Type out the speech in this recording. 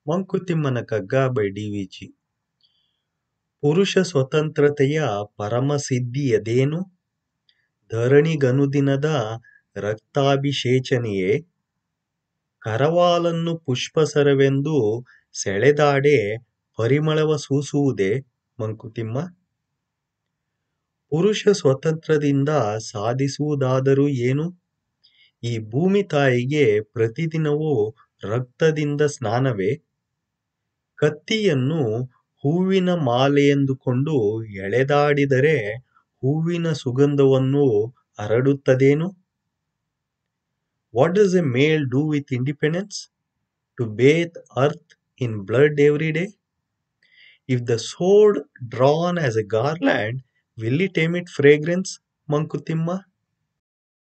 ಮಂಕುತಿಮ್ಮನ ಕಗ್ಗ by D V G ಪುರುಷ ಸ್ವತಂತ್ರತೆಯ ಪರಮಸಿದ್ಧಿಯದೇನು ಧರಣಿಗನುದಿನದ ರಕ್ತಾಭಿಷೇಚನೆಯೇ ಕರವಾಲನ್ನು ಪುಷ್ಪಸರವೆಂದು ಸೆಳೆದಾಡೆ ಪರಿಮಳವ ಸೂಸುವುದೇ ಮಂಕುತಿಮ್ಮ ಪುರುಷ ಸ್ವತಂತ್ರದಿಂದ ಸಾಧಿಸುವುದಾದರೂ ಏನು ಈ ಭೂಮಿ ತಾಯಿಗೆ ಪ್ರತಿದಿನವೂ ರಕ್ತದಿಂದ ಸ್ನಾನವೇ ಕತ್ತಿಯನ್ನು ಹೂವಿನ ಮಾಲೆಯೆಂದುಕೊಂಡು ಎಳೆದಾಡಿದರೆ ಹೂವಿನ ಸುಗಂಧವನ್ನು ಹರಡುತ್ತದೇನು what does a male do with independence to bathe earth in blood every day if the sword drawn as a garland will it emit fragrance Mankutimma